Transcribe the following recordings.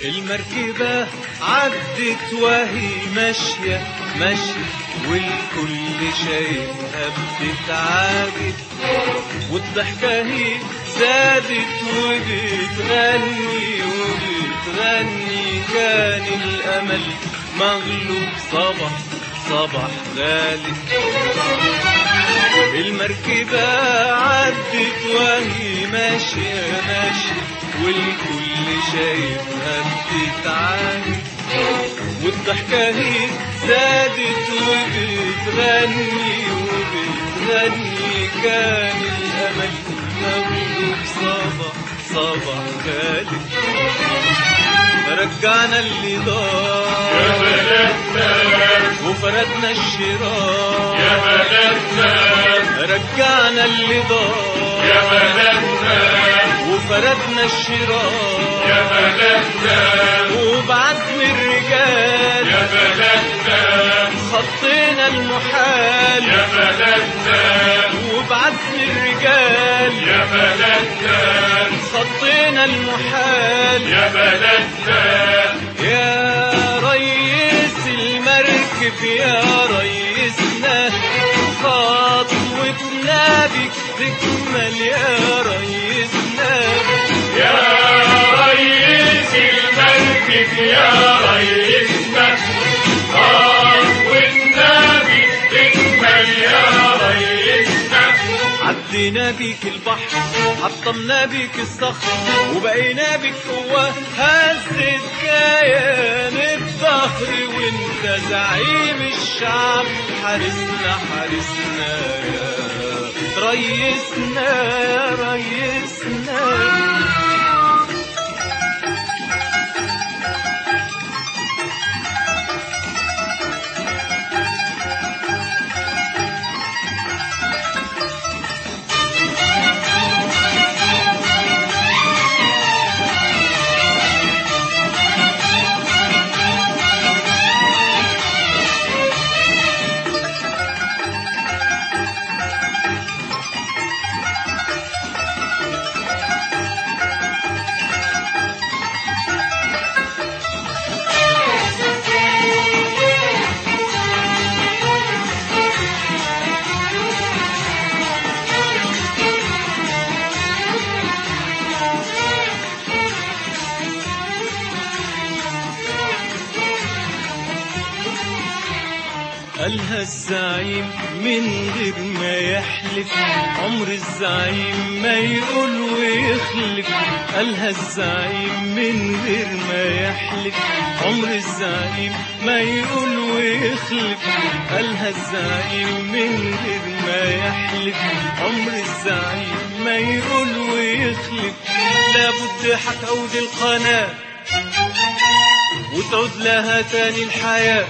المركبة عدت وهي ماشية ماشية والكل شايفها بتتعاجب والضحكة هي زادت وبتغني وبتغني كان الأمل مغلوب صبح صبح غالب المركبة عدت وهي ماشية ماشية والكل شايفها بتتعامل والضحكة هي زادت وبتغني وبتغني كان الأمل مغلوب صبح صبح غالب رجعنا اللي ضاع يا بلدنا وفردنا الشراء يا بلدنا رجعنا اللي ضاع يا بلدنا وفردنا الشراء يا بلدنا وبعزم الرجال يا بلدنا خطينا المحال يا بلدنا وبعزم الرجال يا بلدنا خطينا المحال يا بلدنا يا ريس المركب يا ريسنا خطوتنا بك تكمل يا ريسنا يا ريس المركب يا ريسنا والنبي تكمل يا ريسنا عدينا بيك البحر حطمنا بيك الصخر وبقينا بيك قوة هزت كيان الظهر وانت زعيم الشعب حارسنا حارسنا يا ريسنا يا ريسنا قالها الزعيم من غير ما يحلف عمر الزعيم ما يقول ويخلف قالها الزعيم من غير ما يحلف عمر الزعيم ما يقول ويخلف قالها الزعيم من غير ما يحلف عمر الزعيم ما يقول ويخلف لابد هتعود القناة وتعود لها تاني الحياه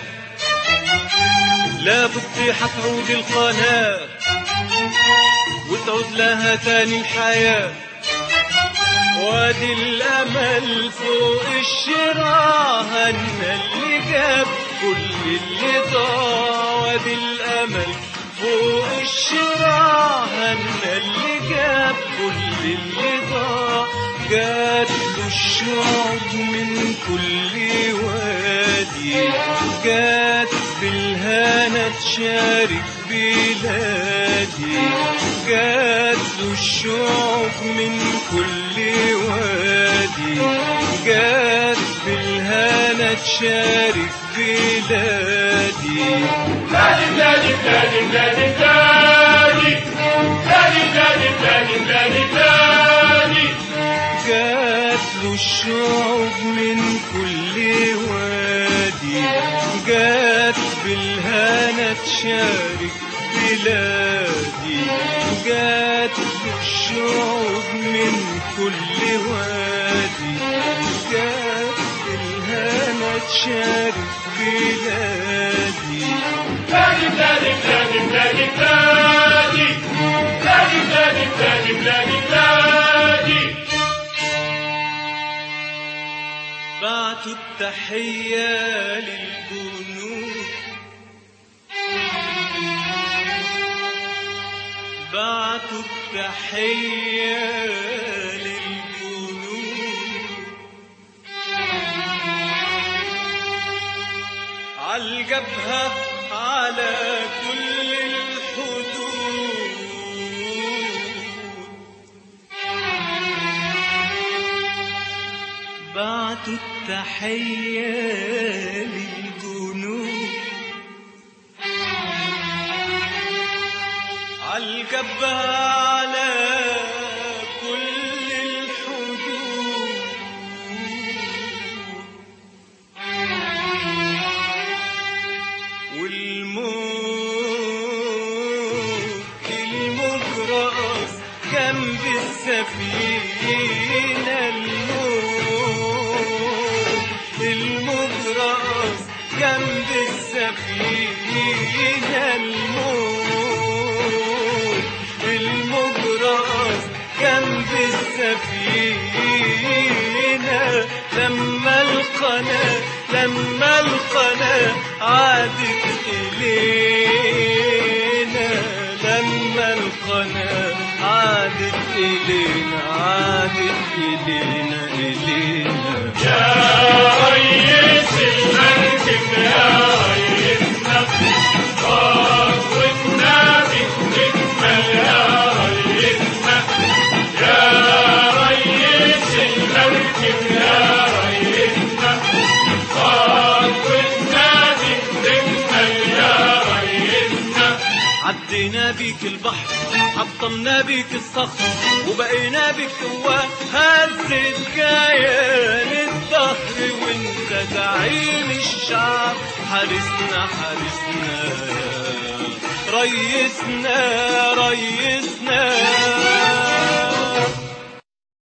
لابد حتعود القناة وتعود لها تاني الحياة وادي الأمل فوق الشراهة اللي جاب كل اللي ضاع وادي الأمل فوق الشراهة اللي جاب كل اللي ضاع جات له الشعب من كل وادي جات بالهنا تشارك بلادي جات له الشعب من كل وادي جات بالهنا تشارك بلادي بلادي بلادي بلادي بلادي بلادي بلادي بلادي بلادي بلادي جات له الشعوب من كل وادي جات بالهنا تشارك بلادي جات له الشعوب من كل وادي جات بالهنا تشارك بلادي بلادي بلادي بلادي بلادي بلادي بلادي بلادي بلادي بلادي بلادي بعتوا التحية للجنود بعتوا التحية للجنود عالجبهة على كل الحدود بعتوا التحية للجنود عالجبهة على كل الحدود والموت المجرأس جنب السفينة الموت المجرأس جنب السفينة الموت المجرأس جنب السفينة لما القناة لما القناة عادت إلينا لما القناة عادت إلينا عادت إلينا إلينا يا ريس المركب يا ريسنا خطوتنا بتكمل يا ريسنا يا ريس المركب يا ريسنا خطوتنا بتكمل يا ريسنا عدينا بيك البحر حطمنا بيك الصخر وبقينا بيك قوة هزت كيان الظهر وانت زعيم الشعب حارسنا حارسنا ريسنا ريسنا